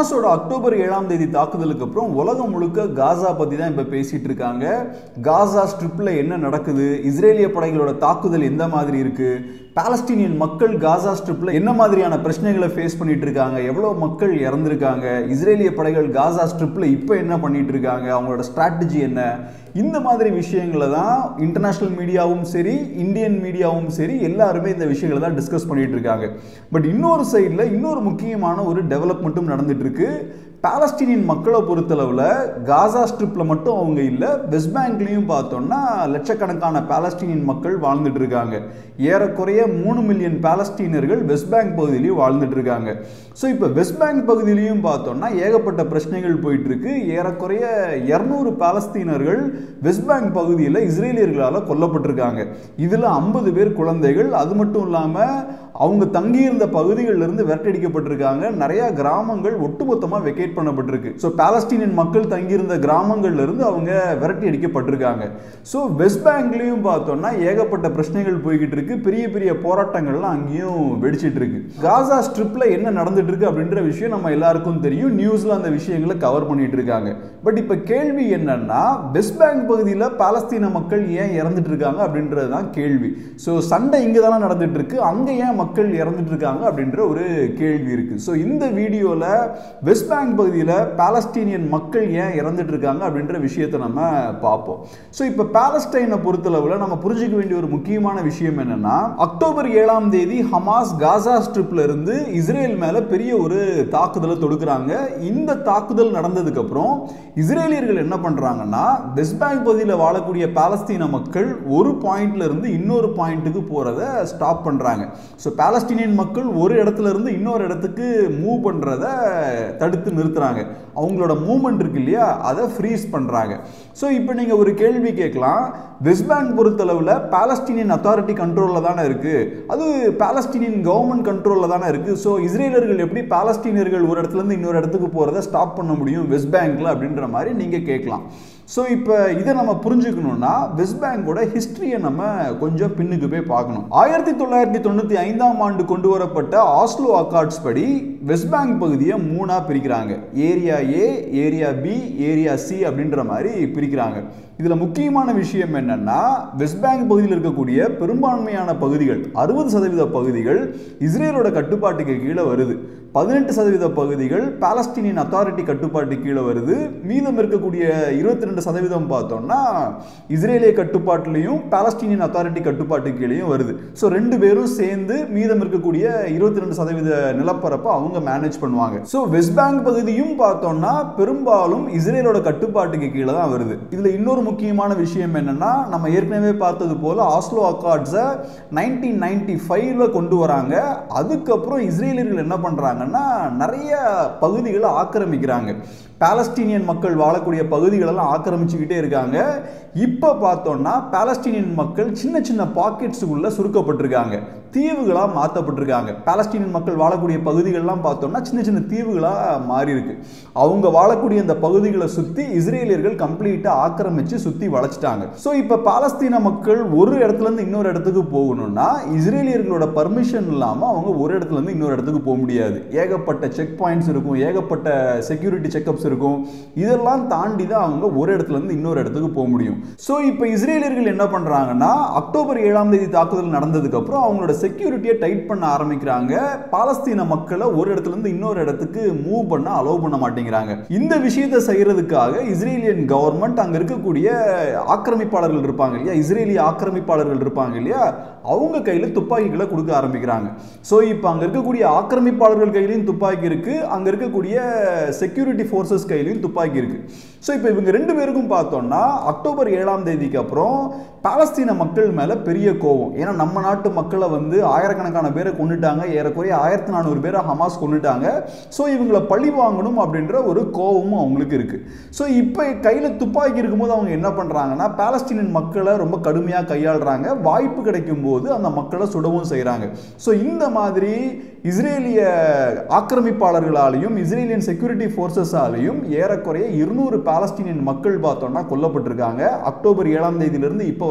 ஹமாஸோட October ஏழாம் தேதி தாக்குதலுக்கு அப்புறம் உலகம் முழுக்க காசா பற்றி தான் இப்போ பேசிட்டு இருக்காங்க காசா ஸ்ட்ரிப்பில் என்ன நடக்குது இஸ்ரேலிய படைகளோட தாக்குதல் எந்த மாதிரி இருக்கு பாலஸ்தீனியன் மக்கள் காசா ஸ்ட்ரிப்பில் என்ன மாதிரியான பிரச்சனைகளை ஃபேஸ் பண்ணிட்டு இருக்காங்க எவ்வளோ மக்கள் இறந்துருக்காங்க இஸ்ரேலிய படைகள் காசா ஸ்ட்ரிப்பில் இப்போ என்ன பண்ணிட்டு இருக்காங்க அவங்களோட ஸ்ட்ராட்டஜி என்ன இந்த மாதிரி விஷயங்களை தான் இன்டர்நேஷ்னல் மீடியாவும் சரி இந்தியன் மீடியாவும் சரி எல்லாருமே இந்த விஷயங்களை தான் டிஸ்கஸ் பண்ணிட்டு இருக்காங்க பட் இன்னொரு சைடில் இன்னொரு முக்கியமான ஒரு டெவலப்மெண்ட்டும் நடந்துட்டு இருக்கு பாலஸ்தீனியன் மக்களை பொறுத்தளவில் காசா ஸ்ட்ரிப்பில் மட்டும் அவங்க இல்லை வெஸ்ட் பேங்க்லேயும் பார்த்தோம்னா லட்சக்கணக்கான பாலஸ்தீனியன் மக்கள் வாழ்ந்துட்டு இருக்காங்க ஏறக்குறைய மூணு மில்லியன் பாலஸ்தீனர்கள் வெஸ்ட் பேங்க் பகுதியிலையும் வாழ்ந்துட்டு இருக்காங்க ஸோ இப்போ வெஸ்ட் பேங்க் பகுதியிலையும் பார்த்தோம்னா ஏகப்பட்ட பிரச்சனைகள் போயிட்டு இருக்கு ஏறக்குறைய இரநூறு பாலஸ்தீனர்கள் வெஸ்ட் பேங்க் பகுதியில் இஸ்ரேலியர்களால் கொல்லப்பட்டிருக்காங்க இதில் ஐம்பது பேர் குழந்தைகள் அது மட்டும் இல்லாமல் அவங்க தங்கியிருந்த பகுதிகளிலிருந்து விரட்டடிக்கப்பட்டிருக்காங்க நிறைய கிராமங்கள் ஒட்டுமொத்தமாக வெக்கேட் பண்ணப்பட்டிருக்கு ஸோ பாலஸ்தீனியன் மக்கள் தங்கியிருந்த கிராமங்கள்ல இருந்து அவங்க விரட்டி அடிக்கப்பட்டிருக்காங்க ஸோ வெஸ்ட் பேங்க்லேயும் பார்த்தோம்னா ஏகப்பட்ட பிரச்சனைகள் போய்கிட்டு இருக்கு பெரிய பெரிய போராட்டங்கள்லாம் அங்கேயும் வெடிச்சிட்டு இருக்கு காசா ஸ்ட்ரிப்ல என்ன நடந்துட்டு இருக்கு அப்படின்ற விஷயம் நம்ம எல்லாருக்கும் தெரியும் நியூஸ்ல அந்த விஷயங்களை கவர் பண்ணிட்டு இருக்காங்க பட் இப்போ கேள்வி என்னன்னா வெஸ்ட் பேங்க் பகுதியில் பாலஸ்தீன மக்கள் ஏன் இறந்துட்டு இருக்காங்க அப்படின்றது தான் கேள்வி ஸோ சண்டை இங்கே தானே நடந்துட்டு இருக்கு அங்கே ஏன் மக்கள் இறந்துட்டு இருக்காங்க அப்படின்ற ஒரு கேள்வி இருக்கு ஸோ இந்த வீடியோவில் வெஸ்ட் பேங்க் பகுதியில் பாலஸ்தீனியன் மக்கள் ஏன் இறந்துட்டு இருக்காங்க அப்படின்ற விஷயத்தை நம்ம பார்ப்போம் ஸோ இப்போ பாலஸ்டைனை பொறுத்தளவில் நம்ம புரிஞ்சுக்க வேண்டிய ஒரு முக்கியமான விஷயம் என்னன்னா அக்டோபர் ஏழாம் தேதி ஹமாஸ் காசா ஸ்ட்ரிப்ல இருந்து இஸ்ரேல் மேல பெரிய ஒரு தாக்குதலை தொடுக்கிறாங்க இந்த தாக்குதல் நடந்ததுக்கு அப்புறம் இஸ்ரேலியர்கள் என்ன பண்றாங்கன்னா வெஸ்ட் பேங்க் பகுதியில் வாழக்கூடிய பாலஸ்தீன மக்கள் ஒரு பாயிண்ட்ல இருந்து இன்னொரு பாயிண்ட்டுக்கு போறத ஸ்டாப் பண்றாங்க ஸோ பாலஸ்தீனியன் மக்கள் ஒரு இடத்துல இருந்து இன்னொரு இடத்துக்கு மூவ் பண்றத தடுத்து நிறுத்துறாங்க அவங்களோட மூவ்மெண்ட் இருக்கு இல்லையா அதை ஃப்ரீஸ் பண்றாங்க ஸோ இப்போ நீங்க ஒரு கேள்வி கேட்கலாம் வெஸ்ட் பேங்க் பொறுத்தளவில் பாலஸ்தீனியன் அத்தாரிட்டி கண்ட்ரோலில் தானே இருக்குது அது பாலஸ்தீனியன் கவர்மெண்ட் கண்ட்ரோலில் தானே இருக்குது ஸோ இஸ்ரேலர்கள் எப்படி பாலஸ்தீனியர்கள் ஒரு இடத்துலேருந்து இன்னொரு இடத்துக்கு போகிறத ஸ்டாப் பண்ண முடியும் வெஸ்ட் பேங்க்கில் அப்படின்ற மாதிரி நீங்கள் கேட்கலாம் ஸோ இப்போ இதை நம்ம புரிஞ்சுக்கணும்னா வெஸ்ட் பேங்கோட ஹிஸ்ட்ரியை நம்ம கொஞ்சம் பின்னுக்கு போய் பார்க்கணும் ஆயிரத்தி தொள்ளாயிரத்தி தொண்ணூற்றி ஐந்தாம் ஆண்டு கொண்டு வரப்பட்ட ஆஸ்லோ அக்கார்ட்ஸ் படி வெஸ்ட் பேங்க் பகுதியை மூணாக பிரிக்கிறாங்க area A area B area C அப்படின்ற மாதிரி பிரிக்கிறாங்க இதில் முக்கியமான விஷயம் என்னன்னா வெஸ்ட் பேங்க் பகுதியில் இருக்கக்கூடிய பெரும்பான்மையான பகுதிகள் அறுபது சதவீத பகுதிகள் இஸ்ரேலோட கட்டுப்பாட்டுக்கு கீழே வருது பதினெட்டு சதவீத பகுதிகள் பாலஸ்தீனியன் அத்தாரிட்டி கட்டுப்பாட்டு கீழே வருது மீதம் இருக்கக்கூடிய இருபத்தி ரெண்டு சதவீதம் பார்த்தோம்னா இஸ்ரேலிய கட்டுப்பாட்டிலையும் பாலஸ்தீனியன் அத்தாரிட்டி கட்டுப்பாட்டு கீழேயும் வருது ஸோ ரெண்டு பேரும் சேர்ந்து மீதம் இருக்கக்கூடிய இருபத்தி ரெண்டு சதவீத நிலப்பரப்பை அவங்க மேனேஜ் பண்ணுவாங்க ஸோ வெஸ்ட் பேங்க் பகுதியும் பார்த்தோம்னா பெரும்பாலும் இஸ்ரேலோட கட்டுப்பாட்டுக்கு கீழே தான் வருது இதில் இன்னொரு முக்கியமான விஷயம் என்னன்னா நம்ம ஏற்கனவே பார்த்தது போல ஆஸ்லோ அக்கார்ட்ஸை நைன்டீன் நைன்டி ஃபைவ்ல கொண்டு வராங்க அதுக்கப்புறம் இஸ்ரேலியர்கள் என்ன பண்ணுறாங்கன்னா நிறைய பகுதிகளை ஆக்கிரமிக்கிறாங்க பாலஸ்தீனியன் மக்கள் வாழக்கூடிய பகுதிகளெல்லாம் ஆக்கிரமிச்சுக்கிட்டே இருக்காங்க இப்போ பார்த்தோம்னா பாலஸ்தீனியன் மக்கள் சின்ன சின்ன பாக்கெட்ஸுக்குள்ள சுருக்கப்பட்டிருக்காங்க தீவுகளாக மாற்றப்பட்டிருக்காங்க பாலஸ்தீனியன் மக்கள் வாழக்கூடிய பகுதிகள்லாம் பார்த்தோம்னா சின்ன சின்ன தீவுகளாக மாறி இருக்கு அவங்க வாழக்கூடிய அந்த பகுதிகளை சுற்றி இஸ்ரேலியர்கள் கம்ப்ளீட்டாக ஆக்கிரமிச்சு சுற்றி வளைச்சிட்டாங்க ஸோ இப்போ பாலஸ்தீன மக்கள் ஒரு இடத்துல இருந்து இன்னொரு இடத்துக்கு போகணும்னா இஸ்ரேலியர்களோட பர்மிஷன் இல்லாமல் அவங்க ஒரு இடத்துல இருந்து இன்னொரு இடத்துக்கு போக முடியாது ஏகப்பட்ட செக் பாயிண்ட்ஸ் இருக்கும் ஏகப்பட்ட செக்யூரிட்டி செக்அப்ஸ் இருக்கும் இதெல்லாம் தாண்டி தான் அவங்க ஒரு இடத்துல இருந்து இன்னொரு இடத்துக்கு போக முடியும் ஸோ இப்போ இஸ்ரேலியர்கள் என்ன பண்ணுறாங்கன்னா அக்டோபர் ஏழாம் தேதி தாக்குதல் நடந்ததுக்கு அப்புறம் அவங்களோட செக்யூரிட்டியை டைட் பண்ண ஆரம்பிக்கிறாங்க பாலஸ்தீன மக்களை ஒரு இடத்துல இருந்து இன்னொரு இடத்துக்கு மூவ் பண்ண அலோவ் பண்ண மாட்டேங்கிறாங்க இந்த விஷயத்தை செய்யறதுக்காக இஸ்ரேலியன் கவர்மெண்ட் அங்க இருக்கக்கூடிய ஆக்கிரமிப்பாளர்கள் இருப்பாங்க இல்லையா இஸ்ரேலிய ஆக்கிரமிப்பாளர்கள் இருப்பாங்க இல்லையா அவங்க கையில துப்பாக்கிகளை கொடுக்க ஆரம்பிக்கிறாங்க ஸோ இப்போ அங்க இருக்கக்கூடிய ஆக்கிரமிப்பாளர்கள் கையிலையும் துப்பாக்கி இருக்கு அங்க இருக்கக்கூடிய செக்யூரிட்டி ஃபோர்ஸஸ் கையிலையும் துப்பாக்கி இருக்கு ஸோ இப்போ இவங்க ரெண்டு பேருக்கும் பார்த்தோம்னா அக்டோபர் ஏழாம் தேதிக்கு அப்புறம் பாலஸ்தீன மக்கள் மேல பெரிய கோவம் ஏன்னா நம்ம நாட்டு மக்களை வந்து ஆயிரக்கணக்கான பேரை கொண்டுட்டாங்க ஏறக்குறைய ஆயிரத்தி நானூறு பேரை ஹமாஸ் கொண்டுட்டாங்க ஸோ இவங்களை பழி வாங்கணும் அப்படின்ற ஒரு கோவமும் அவங்களுக்கு இருக்கு ஸோ இப்போ கையில் துப்பாக்கி இருக்கும்போது அவங்க என்ன பண்ணுறாங்கன்னா பாலஸ்தீனியன் மக்களை ரொம்ப கடுமையாக கையாளுறாங்க வாய்ப்பு கிடைக்கும் போது அந்த மக்களை சுடவும் செய்கிறாங்க ஸோ இந்த மாதிரி இஸ்ரேலிய ஆக்கிரமிப்பாளர்களாலையும் இஸ்ரேலியன் செக்யூரிட்டி ஃபோர்ஸஸாலையும் ஏறக்குறைய இருநூறு பாலஸ்தீனியன் மக்கள் பார்த்தோம்னா கொல்லப்பட்டிருக்காங்க அக்டோபர் ஏழாம் தேதியிலிருந்து இப்போ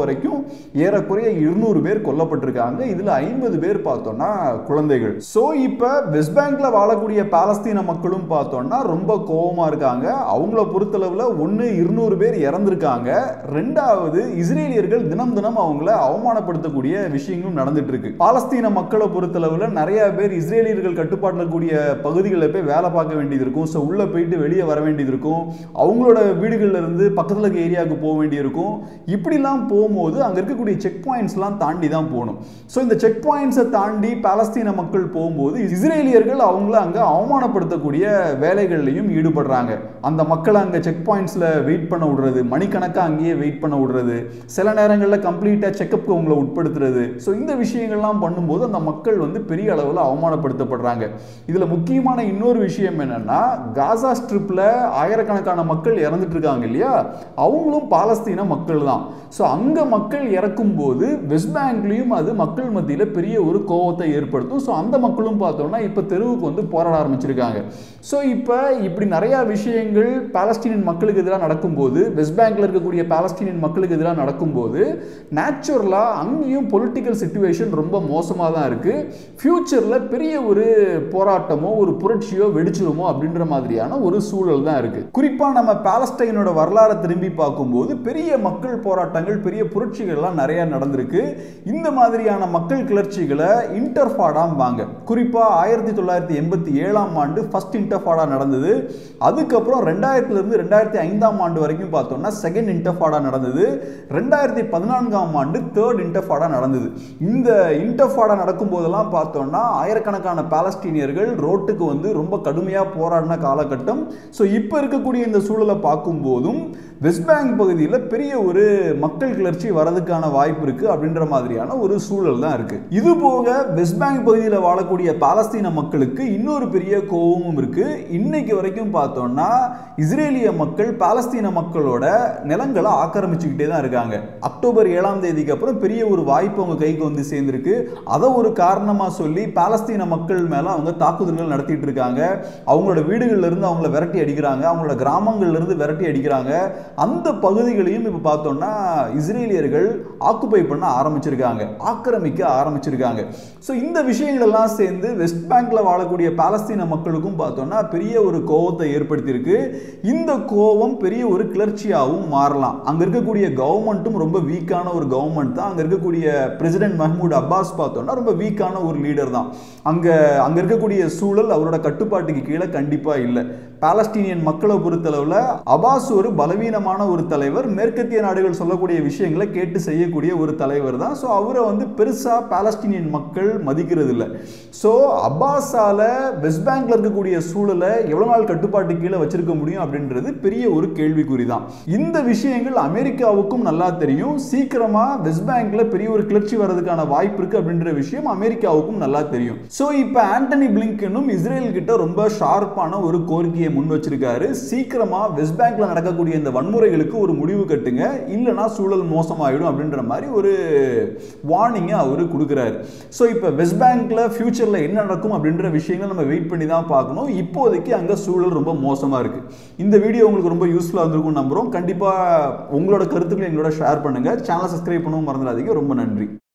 வரைக்கும் ஏறக்குறைய இருநூறு பேர் கொல்லப்பட்டிருக்காங்க இதுல ஐம்பது பேர் பார்த்தோம்னா குழந்தைகள் ஸோ இப்போ வெஸ்ட் பேங்க்ல வாழக்கூடிய பாலஸ்தீன மக்களும் பார்த்தோம்னா ரொம்ப கோபமா இருக்காங்க அவங்கள பொறுத்தளவுல ஒன்று இருநூறு பேர் இறந்திருக்காங்க ரெண்டாவது இஸ்ரேலியர்கள் தினம் தினம் அவங்கள அவமானப்படுத்தக்கூடிய விஷயங்களும் நடந்துட்டு இருக்கு பாலஸ்தீன மக்களை பொறுத்தளவுல நிறைய பேர் இஸ்ரேலியர்கள் கட்டுப்பாட்டில் இருக்கக்கூடிய பகுதிகளில் போய் வேலை பார்க்க வேண்டியது இருக்கும் ஸோ உள்ள போயிட்டு வெளியே வர வேண்டியது இருக்கும் அவங்களோட வீடுகள்ல இருந்து பக்கத்தில் இருக்க ஏரியாவுக்கு போக வேண்டியிருக்கும் இப்படிலாம் போகும்போது அங்கே இருக்கக்கூடிய செக் பாயிண்ட்ஸ்லாம் தாண்டி தான் போகணும் ஸோ இந்த செக் பாயிண்ட்ஸை தாண்டி பாலஸ்தீன மக்கள் போகும்போது இஸ்ரேலியர்கள் அவங்கள அங்கே அவமானப்படுத்தக்கூடிய வேலைகள்லையும் ஈடுபடுறாங்க அந்த மக்களை அங்கே செக் பாயிண்ட்ஸில் வெயிட் பண்ண விடுறது மணிக்கணக்காக அங்கேயே வெயிட் பண்ண விடுறது சில நேரங்களில் கம்ப்ளீட்டாக செக்கப்புக்கு அவங்கள உட்படுத்துறது ஸோ இந்த விஷயங்கள்லாம் பண்ணும்போது அந்த மக்கள் வந்து பெரிய அளவில் அவமானப்படுத்தப்படுறாங்க இதில் முக்கியமான இன்னொரு விஷயம் என்னன்னா காசா ஸ்ட்ரிப்பில் ஆயிரக்கணக்கான மக்கள் இறந்துட்டு இருக்காங்க இல்லையா அவங்களும் பாலஸ்தீன மக்கள் தான் ஸோ அங்கே மக்கள் இறக்கும் போது வெஸ்ட் பேங்க்லேயும் அது மக்கள் மத்தியில் பெரிய ஒரு கோவத்தை ஏற்படுத்தும் ஸோ அந்த மக்களும் பார்த்தோம்னா இப்போ தெருவுக்கு வந்து போராட ஆரம்பிச்சிருக்காங்க ஸோ இப்போ இப்படி நிறையா விஷயங்கள் பாலஸ்தீனியன் மக்களுக்கு எதிராக நடக்கும்போது வெஸ்ட் பேங்க்ல இருக்கக்கூடிய பாலஸ்தீனியன் மக்களுக்கு எதிராக நடக்கும்போது நேச்சுரலாக அங்கேயும் பொலிட்டிக்கல் சுச்சுவேஷன் ரொம்ப மோசமாக தான் இருக்குது ஃப்யூச்சரில் பெரிய ஒரு போராட்டமோ ஒரு புரட்சியோ வெடிச்சிருமோ அப்படின்ற மாதிரியான ஒரு சூழல் தான் இருக்குது குறிப்பாக நம்ம பாலஸ்டைனோட வரலாறை திரும்பி பார்க்கும்போது பெரிய மக்கள் போராட்டங்கள் பெரிய புரட்சிகள்லாம் நிறையா நடந்திருக்கு இந்த மாதிரியான மக்கள் கிளர்ச்சிகளை இன்டர்ஃபாடாம்பாங்க குறிப்பாக ஆயிரத்தி தொள்ளாயிரத்தி எண்பத்தி ஏழாம் ஆண்டு ஃபர்ஸ்ட் இன்டர்ஃபாடா நடந்தது அதுக்கப்புறம் ரெண்டாயிரத்துலேருந்து ரெண்டாயிரத்தி ஐந்தாம் ஆண்டு வரைக்கும் பார்த்தோம்னா செகண்ட் இன்டர்ஃபாடா நடந்தது ரெண்டாயிரத்தி பதினான்காம் ஆண்டு தேர்ட் இன்டர்ஃபாடா நடந்தது இந்த இன்டர்ஃபாடா நடக்கும் போதெல்லாம் பார்த்தோம்னா ஆயிரக்கணக்கான பாலஸ்தீனியர்கள் ரோட்டுக்கு வந்து ரொம்ப கடுமையாக போராடின காலகட்டம் ஸோ இப்போ இருக்கக்கூடிய இந்த சூழலை பார்க்கும்போதும் வெஸ்ட் பேங்க் பகுதியில் பெரிய ஒரு மக்கள் கிளர்ச்சி வரதுக்கான வாய்ப்பு இருக்குது அப்படின்ற மாதிரியான ஒரு சூழல் தான் இருக்குது இது போக வெஸ்ட் பேங்க் பகுதியில் வாழக்கூடிய பாலஸ்தீன மக்களுக்கு இன்னொரு பெரிய கோபமும் இருக்குது இன்னைக்கு வரைக்கும் பார்த்தோம்னா இஸ்ரேலிய மக்கள் பாலஸ்தீன மக்களோட நிலங்களை ஆக்கிரமிச்சுக்கிட்டே தான் இருக்காங்க அக்டோபர் ஏழாம் தேதிக்கு அப்புறம் பெரிய ஒரு வாய்ப்பு அவங்க கைக்கு வந்து சேர்ந்துருக்கு அதை ஒரு காரணமாக சொல்லி பாலஸ்தீன மக்கள் மேலே அவங்க தாக்குதல்கள் நடத்திட்டு இருக்காங்க அவங்களோட வீடுகள்ல இருந்து அவங்கள விரட்டி அடிக்கிறாங்க அவங்களோட கிராமங்கள்ல இருந்து விரட்டி அடிக்கிறாங்க அந்த பகுதிகளையும் இப்போ பார்த்தோம்னா இஸ்ரேலியர்கள் ஆக்குப்பை பண்ண ஆரம்பிச்சிருக்காங்க ஆக்கிரமிக்க ஆரம்பிச்சிருக்காங்க ஸோ இந்த விஷயங்கள் எல்லாம் சேர்ந்து வெஸ்ட் பேங்க்ல வாழக்கூடிய பாலஸ்தீன மக்களுக்கும் பார்த்தோம்னா பெரிய ஒரு கோபத்தை ஏற்படுத்தியிருக்கு இந்த கோபம் பெரிய ஒரு கிளர்ச்சியாகவும் மாறலாம் அங்க இருக்கக்கூடிய கவர்மெண்ட்டும் ரொம்ப வீக்கான ஒரு கவர்மெண்ட் தான் அங்க இருக்கக்கூடிய பிரசிடென்ட் மஹ்மூத் அப்பாஸ் பார்த்தோம்னா ரொம்ப வீக்கான ஒரு லீடர் தான் அங்க அங்க இருக்கக்கூடிய சூழல் அவரோட கட்டுப்பாட்டுக்கு கீழே கண்டிப்பா இல்லை பாலஸ்தீனியன் மக்களை பொறுத்தளவில் அபாஸ் ஒரு பலவீனமான ஒரு தலைவர் மேற்கத்திய நாடுகள் சொல்லக்கூடிய விஷயங்களை கேட்டு செய்யக்கூடிய ஒரு தலைவர் தான் ஸோ அவரை வந்து பெருசாக பாலஸ்தீனியன் மக்கள் மதிக்கிறது இல்லை ஸோ அப்பாஸால வெஸ்ட் பேங்க்ல இருக்கக்கூடிய சூழலை எவ்வளோ நாள் கட்டுப்பாட்டு கீழே வச்சிருக்க முடியும் அப்படின்றது பெரிய ஒரு கேள்விக்குறி தான் இந்த விஷயங்கள் அமெரிக்காவுக்கும் நல்லா தெரியும் சீக்கிரமா வெஸ்ட் பேங்க்ல பெரிய ஒரு கிளர்ச்சி வர்றதுக்கான வாய்ப்பு இருக்கு அப்படின்ற விஷயம் அமெரிக்காவுக்கும் நல்லா தெரியும் ஸோ இப்போ ஆண்டனி பிளிங்கனும் இஸ்ரேல் கிட்ட ரொம்ப ஷார்ப்பான ஒரு கோரிக்கையை முன் வச்சிருக்காரு சீக்கிரமா வெஸ்ட் பேங்க்ல நடக்கக்கூடிய இந்த வன்முறைகளுக்கு ஒரு முடிவு கட்டுங்க இல்லைனா சூழல் மோசமாயிடும் அப்படின்ற மாதிரி ஒரு வார்னிங்கை அவர் கொடுக்குறாரு ஸோ இப்போ வெஸ்ட் பேங்க்ல ஃபியூச்சர்ல என்ன நடக்கும் அப்படின்ற விஷயங்கள் நம்ம வெயிட் பண்ணி தான் பார்க்கணும் இப்போதைக்கு அங்கே சூழல் ரொம்ப மோசமாக இருக்கு இந்த வீடியோ உங்களுக்கு ரொம்ப யூஸ்ஃபுல்லாக இருந்திருக்கும் நம்புறோம் கண்டிப்பாக உங்களோட கருத்துக்களை எங்களோட ஷேர் பண்ணுங்க சேனலை சப்ஸ்கிரைப் பண்ணவும் மறந்துடாதீங்க ரொம்ப நன்றி